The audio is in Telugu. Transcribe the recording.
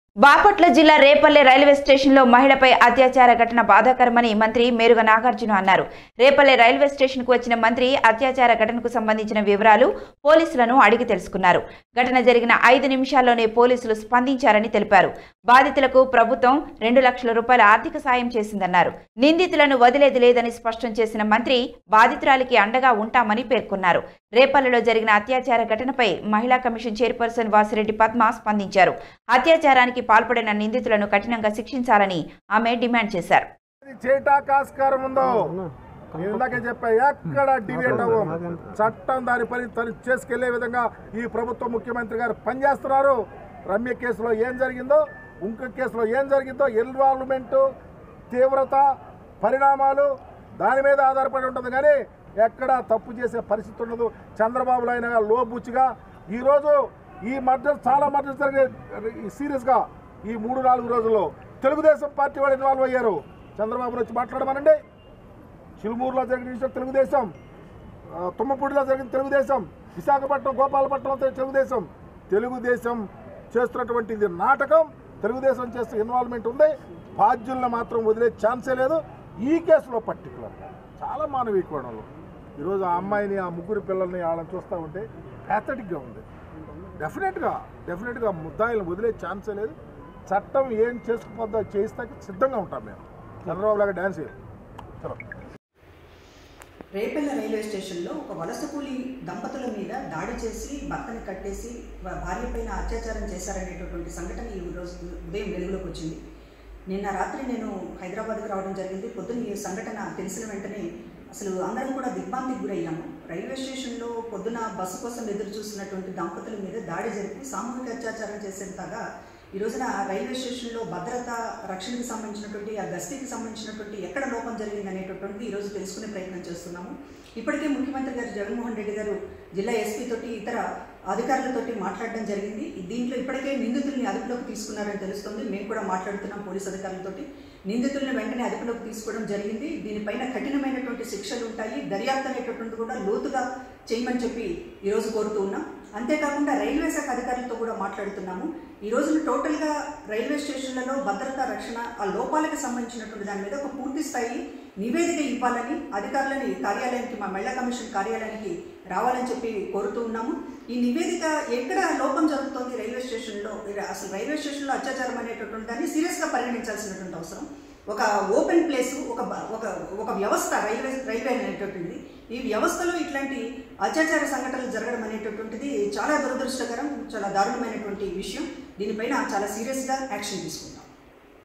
బాపట్ల జిల్లా రేపల్లె రైల్వే స్టేషన్లో మహిళపై అత్యాచార ఘటన బాధాకరమని మంత్రి మేరుగ నాగార్జున అన్నారు రేపల్లె రైల్వే స్టేషన్కు వచ్చిన మంత్రి అత్యాచార ఘటనకు సంబంధించిన వివరాలు పోలీసులను అడిగి తెలుసుకున్నారు ఘటన జరిగిన ఐదు నిమిషాల్లోనే పోలీసులు స్పందించారని తెలిపారు బాధితులకు ప్రభుత్వం రెండు లక్షల రూపాయల ఆర్థిక సాయం చేసిందన్నారు నిందితులను వదిలేది లేదని స్పష్టం చేసిన మంత్రి బాధితురాలికి అండగా ఉంటామని పేర్కొన్నారు రేపల్లెలో జరిగిన అత్యాచార ఘటనపై మహిళా కమిషన్ చైర్పర్సన్ వాసిరెడ్డి పద్మ స్పందించారు అత్యాచారానికి పాల్పడిన నిందితులను కఠినంగా శిక్షించాలని ఆమె డిమాండ్ చేశారు ఇది చేయటానికి ఆస్కారం ఉందో నేను ఇందాకే చెప్పా ఎక్కడ డివేట్ అవ్వం చట్టం దాని పని తను చేసుకెళ్లే విధంగా ఈ ప్రభుత్వ ముఖ్యమంత్రి గారు పనిచేస్తున్నారు రమ్య కేసులో ఏం జరిగిందో ఇంకొక కేసులో ఏం జరిగిందో ఇన్వాల్వ్మెంట్ తీవ్రత పరిణామాలు దాని మీద ఆధారపడి ఉంటుంది కానీ ఎక్కడ తప్పు చేసే పరిస్థితి ఉండదు చంద్రబాబు అయినా లోబుచ్చిగా ఈరోజు ఈ మర్డర్ చాలా మర్డర్ జరిగే సీరియస్గా ఈ మూడు నాలుగు రోజుల్లో తెలుగుదేశం పార్టీ వాళ్ళు ఇన్వాల్వ్ అయ్యారు చంద్రబాబు వచ్చి మాట్లాడమనండి చిలుమూరులో జరిగిన విషయం తెలుగుదేశం ఆ, తుమ్మపూడిలో జరిగిన తెలుగుదేశం విశాఖపట్నం గోపాలపట్నం అంతా తెలుగుదేశం తెలుగుదేశం చేస్తున్నటువంటి ఇది నాటకం తెలుగుదేశం చేస్తే ఇన్వాల్వ్మెంట్ ఉంది బాధ్యులను మాత్రం వదిలే ఛాన్సే లేదు ఈ కేసులో పర్టికులర్ చాలా మానవీయ కోణంలో ఈరోజు ఆ అమ్మాయిని ఆ ముగ్గురు పిల్లల్ని వాళ్ళని చూస్తూ ఉంటే ప్యాథటిక్గా ఉంది డెఫినెట్గా డెఫినెట్గా ముద్దాయిలను వదిలే ఛాన్సే లేదు చట్టం ఏం చేసుకుపోద్దో చేయిస్తాకి సిద్ధంగా ఉంటాం మేము చంద్రబాబు లాగా డ్యాన్స్ చేయాలి చలో రేపల్ల రైల్వే స్టేషన్లో ఒక వలస కూలి దంపతుల మీద దాడి చేసి భర్తని కట్టేసి వా- భార్య పైన అత్యాచారం చేశారనేటటువంటి సంఘటన ఈ రోజు ఉదయం వెలుగులోకి వచ్చింది నిన్న రాత్రి నేను హైదరాబాద్కి రావడం జరిగింది పొద్దున్న ఈ సంఘటన తెలిసిన వెంటనే అసలు అందరం కూడా దిగ్భ్రాంతికి గురయ్యాము రైల్వే స్టేషన్లో పొద్దున బస్సు కోసం ఎదురు చూస్తున్నటువంటి దంపతుల మీద దాడి జరిపి సామూహిక అత్యాచారం చేసేంతగా ఈ రోజున రైల్వే స్టేషన్లో భద్రత రక్షణకి సంబంధించినటువంటి ఆ గస్తీకి సంబంధించినటువంటి ఎక్కడ లోపం జరిగింది అనేటటువంటిది ఈరోజు తెలుసుకునే ప్రయత్నం చేస్తున్నాము ఇప్పటికే ముఖ్యమంత్రి గారు జగన్మోహన్ రెడ్డి గారు జిల్లా ఎస్పీ తోటి ఇతర అధికారులతోటి మాట్లాడడం జరిగింది దీంట్లో ఇప్పటికే నిందితుల్ని అదుపులోకి తీసుకున్నారని తెలుస్తుంది మేము కూడా మాట్లాడుతున్నాం పోలీస్ అధికారులతోటి నిందితుల్ని వెంటనే అదుపులోకి తీసుకోవడం జరిగింది దీనిపైన కఠినమైనటువంటి శిక్షలు ఉంటాయి దర్యాప్తు అనేటటువంటి కూడా లోతుగా చేయమని చెప్పి ఈరోజు కోరుతూ ఉన్నాం అంతేకాకుండా రైల్వే శాఖ అధికారులతో కూడా మాట్లాడుతున్నాము ఈ రోజున టోటల్గా రైల్వే స్టేషన్లలో భద్రతా రక్షణ ఆ లోపాలకు సంబంధించినటువంటి దాని మీద ఒక పూర్తి స్థాయి నివేదిక ఇవ్వాలని అధికారులని కార్యాలయానికి మా మహిళా కమిషన్ కార్యాలయానికి రావాలని చెప్పి కోరుతూ ఉన్నాము ఈ నివేదిక ఎక్కడ లోపం జరుగుతోంది రైల్వే స్టేషన్లో అసలు రైల్వే స్టేషన్లో అత్యాచారం అనేటటువంటి దాన్ని సీరియస్గా పరిగణించాల్సినటువంటి అవసరం ఒక ఓపెన్ ప్లేస్ ఒక బ- ఒక ఒక వ్యవస్థ రైల్వే రైల్వే అనేటటువంటిది ఈ వ్యవస్థలో ఇట్లాంటి అత్యాచార సంఘటనలు జరగడం అనేటటువంటిది చాలా దురదృష్టకరం చాలా దారుణమైనటువంటి విషయం దీనిపైన చాలా సీరియస్గా యాక్షన్ తీసుకుంటాం